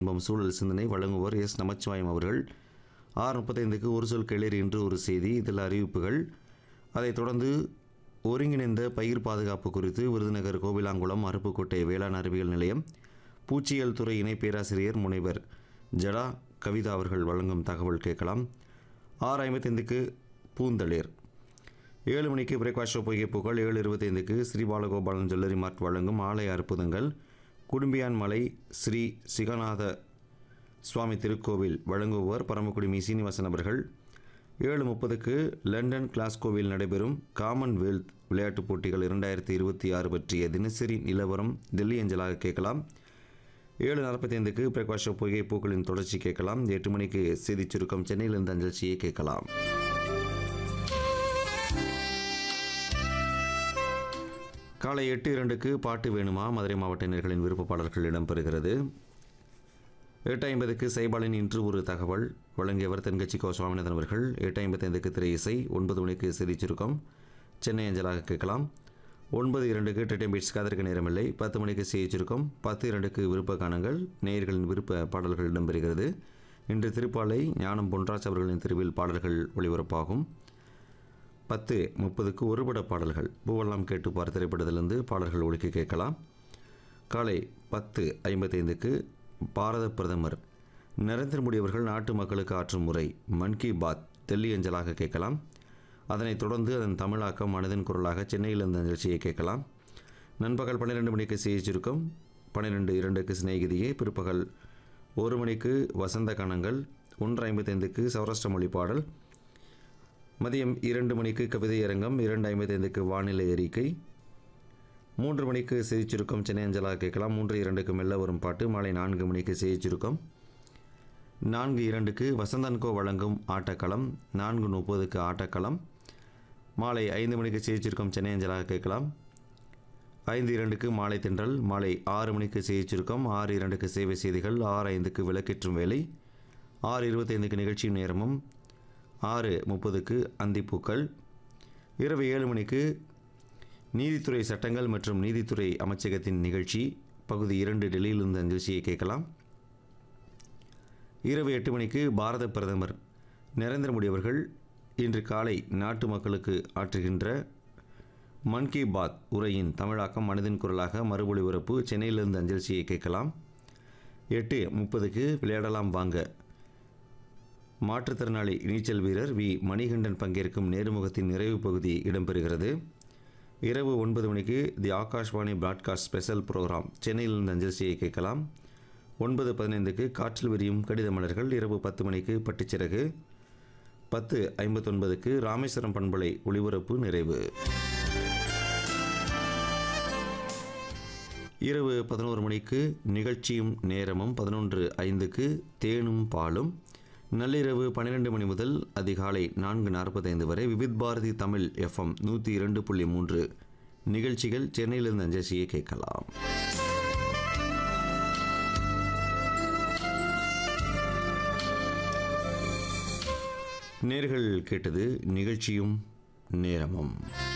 இன்பம் சூழல் சிந்தனை வழங்குவோர் எஸ் நமச்சிவாயம் அவர்கள் ஆறு முப்பத்தைந்துக்கு ஒரு சொல் கிளறி என்று ஒரு செய்தி இதில் அறிவிப்புகள் அதைத் தொடர்ந்து ஒருங்கிணைந்த பயிர் பாதுகாப்பு குறித்து விருதுநகர் கோவிலாங்குளம் அருப்புக்கோட்டை வேளாண் அறிவியல் நிலையம் பூச்சியியல் துறை இணை பேராசிரியர் முனைவர் ஜடா கவிதா அவர்கள் வழங்கும் தகவல் கேட்கலாம் ஆறு ஐம்பத்தைந்துக்கு பூந்தளிர் ஏழு மணிக்கு பிரேக்ஃபாஸ்ட் ஷோ பொய்கை புகழ் ஏழு இருபத்தைந்துக்கு ஸ்ரீ பாலகோபாலன் ஜுவல்லரி மார்ட் வழங்கும் ஆலய அற்புதங்கள் குடும்பியான் மலை ஸ்ரீ சிகநாத சுவாமி திருக்கோவில் வழங்குபவர் பரமக்குடி மீ சீனிவாசன் அவர்கள் ஏழு முப்பதுக்கு லண்டன் கிளாஸ்கோவில் நடைபெறும் காமன்வெல்த் விளையாட்டுப் போட்டிகள் இரண்டாயிரத்தி இருபத்தி ஆறு பற்றிய தினசரி நிலவரம் டெல்லி அஞ்சலாக கேட்கலாம் ஏழு நாற்பத்தைந்துக்கு பிரகாஷ் ஷோ பொய்கை பூக்களின் தொடர்ச்சி கேட்கலாம் எட்டு மணிக்கு செய்திச் சுருக்கம் சென்னையிலிருந்து அஞ்சல்ச்சியை கேட்கலாம் காலை எட்டு இரண்டுக்கு பாட்டு வேணுமா மதுரை மாவட்ட நேர்களின் விருப்ப பாடல்கள் இடம்பெறுகிறது எட்டு ஐம்பதுக்கு சைபாலின் இன்று ஒரு தகவல் வழங்கியவர் தென்கட்சி கோ சுவாமிநாதன் அவர்கள் எட்டு ஐம்பத்தைந்துக்கு திரை இசை ஒன்பது மணிக்கு செய்திச் சுருக்கம் சென்னை அஞ்சலாக கேட்கலாம் ஒன்பது இரண்டுக்கு டெட்டம் பீட்ஸ் காதற்கு நேரமில்லை பத்து மணிக்கு செய்திச் சுருக்கம் பத்து இரண்டுக்கு விருப்ப காணங்கள் நேயர்களின் விருப்ப பாடல்கள் இடம்பெறுகிறது இன்று திருப்பாலை ஞானம் பொன்ராஜ் அவர்களின் திருவில் பாடல்கள் ஒளிபரப்பாகும் பத்து முப்பதுக்கு ஒருபட பாடல்கள் பூவெல்லாம் கேட்டுப்பார் திரைப்படத்திலிருந்து பாடல்கள் ஒழிக்க கேட்கலாம் காலை பத்து ஐம்பத்தைந்துக்கு பாரத பிரதமர் நரேந்திர மோடி அவர்கள் நாட்டு மக்களுக்கு ஆற்றும் முறை மன் கி பாத் டெல்லி அஞ்சலாக கேட்கலாம் அதனைத் தொடர்ந்து அதன் தமிழாக்கம் மனதின் குரலாக சென்னையில் இந்த நிகழ்ச்சியை கேட்கலாம் நண்பகல் பன்னிரெண்டு மணிக்கு செய்தி சுருக்கம் பன்னிரெண்டு இரண்டுக்கு சிநேகிதியே பிற்பகல் ஒரு மணிக்கு வசந்த கணங்கள் ஒன்று ஐம்பத்தைந்துக்கு சௌராஷ்டிர மொழி பாடல் மதியம் இரண்டு மணிக்கு கவிதை அரங்கம் இரண்டு ஐம்பத்தைந்துக்கு வானிலை அறிக்கை மூன்று மணிக்கு செய்திச் சுருக்கம் சென்னை அஞ்சலாக கேட்கலாம் மூன்று இரண்டுக்கு மெல்ல வரும் பாட்டு மாலை நான்கு மணிக்கு செய்திச் சுருக்கம் நான்கு இரண்டுக்கு வசந்தன்கோ வழங்கும் ஆட்டக்களம் நான்கு முப்பதுக்கு ஆட்டக்களம் மாலை ஐந்து மணிக்கு செய்திச் சுருக்கம் சென்னை அஞ்சலாக கேட்கலாம் ஐந்து இரண்டுக்கு மாலை தென்றல் மாலை ஆறு மணிக்கு செய்திச் சுருக்கம் ஆறு இரண்டுக்கு சேவை செய்திகள் ஆறு ஐந்துக்கு விளக்கேற்றும் வேலை ஆறு இருபத்தைந்துக்கு நிகழ்ச்சி நேரமும் ஆறு முப்பதுக்கு அந்திப்பூக்கள் இரவு ஏழு மணிக்கு நீதித்துறை சட்டங்கள் மற்றும் நீதித்துறை அமைச்சகத்தின் நிகழ்ச்சி பகுதி இரண்டு டெல்லியிலிருந்து அந்த நிகழ்ச்சியை கேட்கலாம் இரவு எட்டு மணிக்கு பாரத பிரதமர் நரேந்திர மோடி அவர்கள் இன்று காலை நாட்டு மக்களுக்கு ஆற்றுகின்ற மன் கி பாத் உரையின் தமிழாக்கம் மனதின் குரலாக மறு ஒளிபரப்பு சென்னையிலிருந்து அஞ்சலிச்சியை கேட்கலாம் எட்டு முப்பதுக்கு விளையாடலாம் வாங்க மாற்றுத்திறனாளி நீச்சல் வீரர் வி மணிகண்டன் பங்கேற்கும் நேர்முகத்தின் நிறைவு பகுதி இடம்பெறுகிறது இரவு ஒன்பது மணிக்கு the Akashvani broadcast special programme சென்னையிலிருந்து அஞ்சலிசியை கேட்கலாம் ஒன்பது பதினைந்துக்கு காற்றில் விரியும் கடித மலர்கள் இரவு பத்து மணிக்கு பட்டுச்சிறகு பத்து ஐம்பத்தொன்பதுக்கு ராமேஸ்வரம் பண்பலை ஒளிபரப்பு நிறைவு இரவு பதினோரு மணிக்கு நிகழ்ச்சியும் நேரமும் பதினொன்று ஐந்துக்கு தேனும் பாலும் நள்ளிரவு பன்னிரெண்டு மணி முதல் அதிகாலை நான்கு நாற்பத்தைந்து வரை விவித் பாரதி தமிழ் எஃப்எம் நூற்றி இரண்டு புள்ளி மூன்று நிகழ்ச்சிகள் சென்னையிலிருந்து அஞ்சசியை கேட்கலாம் நேர்கள் கேட்டது நிகழ்ச்சியும் நேரமும்